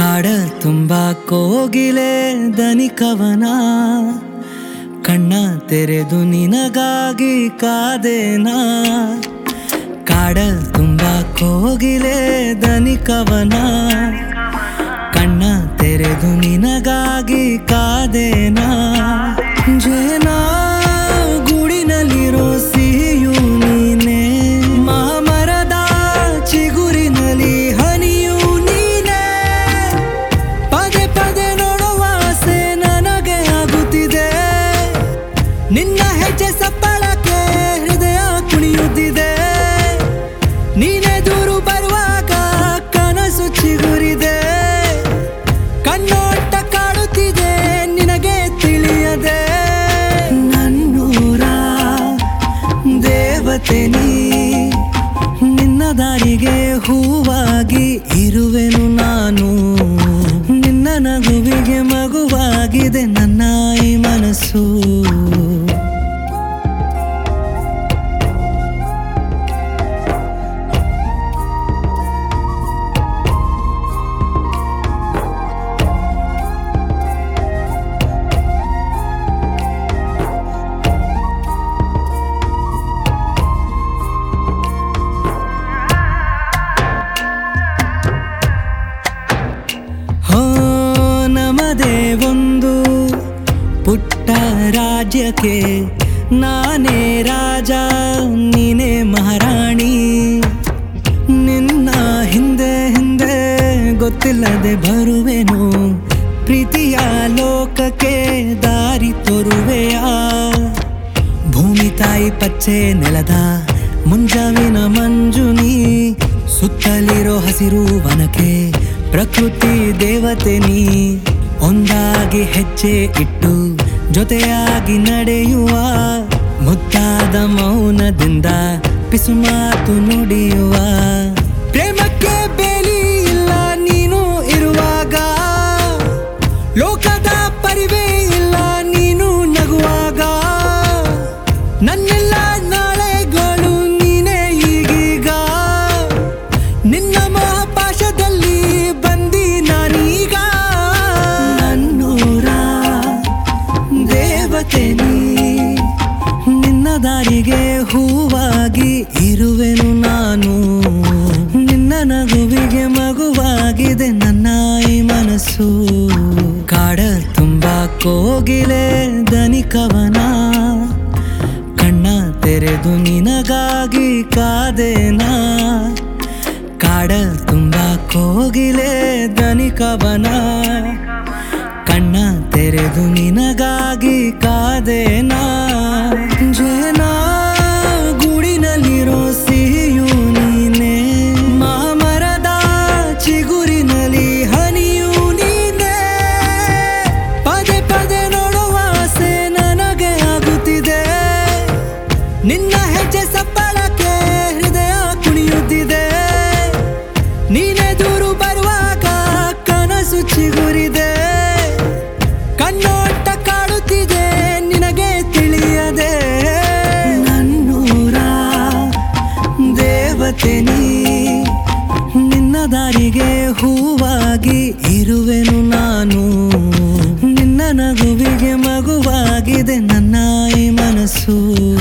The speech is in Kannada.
ಕಾಡ ತುಂಬ ಕೋಗಿಲೆ ದನಿ ಕವನ ಕಣ್ಣ ತೆರೆದು ನಿನಗಾಗಿ ಕಾದೇನಾ ಕಾಡ ತುಂಬ ಕೋಗಿಲೆ ದನಿ ಕವನ ಕಣ್ಣ ತೆರೆದು ನಿನಗಾಗಿ ಕಾದೇನಾ ಜೇನ ಗೂಡಿನಲ್ಲಿರೋ ಸಿಹಿಯು ನೀನೆ ಮಾಮರದ ಚಿಗುರಿನಲ್ಲಿ ಹನಿಯು ನೀನೆ ಪದೇ ಪದೇ ನೋಡುವ ಆಸೆ ನನಗೆ ಆಗುತ್ತಿದೆ ನಿನ್ನ ಹೆಜ್ಜೆ ಸಪ್ಪಳಕ್ಕೆ ಹೃದಯ ಕುಣಿಯುತ್ತಿದೆ ನೀನೇ ದೂರು ಬರುವಾಗ ಕನಸು ಚಿಗುರಿದೆ ಕಣ್ಣೋಟ ಕಾಡುತ್ತಿದೆ ನಿನಗೆ ತಿಳಿಯದೆ ನನ್ನೂರ ದೇವತೆ ನೀ ನಿನ್ನ ದಾರಿಗೆ ಹೂವಾಗಿ ಇರುವೆನು ನಾನು ನಿನ್ನ ನಗುವಿಗೆ ಮಗುವಾಗಿದೆ ನನ್ನ ಈ ಮನಸ್ಸು ಹೋ ನಮದೇ ಒಂದು ಪುಟ್ಟ ರಾಜ್ಯಕ್ಕೆ ನಾನೇ ರಾಜ ನೀನೇ ಮಹಾರಾಣಿ ನಿನ್ನ ಹಿಂದೆ ಹಿಂದೆ ಗೊತ್ತಿಲ್ಲದೆ ಬರುವೆನು ಪ್ರೀತಿಯ ಲೋಕಕ್ಕೆ ದಾರಿ ತೋರುವೆಯ ಭೂಮಿ ತಾಯಿ ಪಚ್ಚೆ ನೆಲದ ಮುಂಜಾವಿನ ಮಂಜುನಿ ಸುತ್ತಲಿರೋ ಹಸಿರು ವನಕ್ಕೆ ಪ್ರಕೃತಿ ದೇವತೆ ನೀ ಒಂದಾಗಿ ಹೆಜ್ಜೆ ಇಟ್ಟು ಜೊತೆಯಾಗಿ ನಡೆಯುವ ಮುದ್ದಾದ ಮೌನದಿಂದ ಪಿಸುಮಾತು ನುಡಿಯುವ ಪ್ರೇಮಕ್ಕೆ ಬೇಲಿ ಇಲ್ಲ ನೀನು ಇರುವಾಗ ಲೋಕದ ಪರಿವೇ ಇಲ್ಲ ನೀನು ನಗುವಾಗ ನನ್ನೆಲ್ಲ ನಾಳೆಗಳು ನೀನೇ ಈಗೀಗ ನಿನ್ನ ಮಹಾಪಾಶದಲ್ಲಿ ಬಂದಿ ನಾನೀಗ ನನ್ನೂರ ದೇವತೆ ನೀ ನಿನ್ನ ದಾರಿಗೆ ಹೂವಾಗಿ ಇರುವೆನು ನಾನು ನಿನ್ನ ನಗುವಿಗೆ ಮಗುವಾಗಿದೆ ನನ್ನ ಈ ಮನಸ್ಸು ಕಾಡ ತುಂಬ ಕೋಗಿಲೆ ದನಿ ಕವನ ಕಣ್ಣ ತೆರೆದು ನಿನಗಾಗಿ ಕಾದೇನಾ ಕಾಡ ತುಂಬ ಕೋಗಿಲೆ ದನಿ ಕವನ ಕಣ್ಣ ತೆರೆದು ನಿನಗಾಗಿ ಕಾದೇನಾ ಜೇನ ಗೂಡಿನಲ್ಲಿರೋ ಸಿಹಿಯು ನೀನೆ ಮಾಮರದ ಚಿಗುರಿನಲ್ಲಿ ಹನಿಯು ನೀನೆ ಪದೇ ಪದೇ ನೋಡುವ ಆಸೆ ನನಗೆ ಆಗುತ್ತಿದೆ ನಿನ್ನ ಹೆಜ್ಜೆ ಸಪ್ಪಳಕ್ಕೆ ಹೃದಯ ಕುಣಿಯುತ್ತಿದೆ ನೀನೇ ದೂರು ಬರುವಾಗ ಕನಸು ಚಿಗುರಿದೆ ಕಣ್ಣೋಟ ಕಾಡುತ್ತಿದೆ ನಿನಗೆ ತಿಳಿಯದೆ ನನ್ನೂರ ದೇವತೆ ನೀ ನಿನ್ನ ದಾರಿಗೆ ಹೂವಾಗಿ ಇರುವೆನು ನಾನು ನಿನ್ನ ನಗುವಿಗೆ ಮಗುವಾಗಿದೆ ನನ್ನ ಈ ಮನಸ್ಸು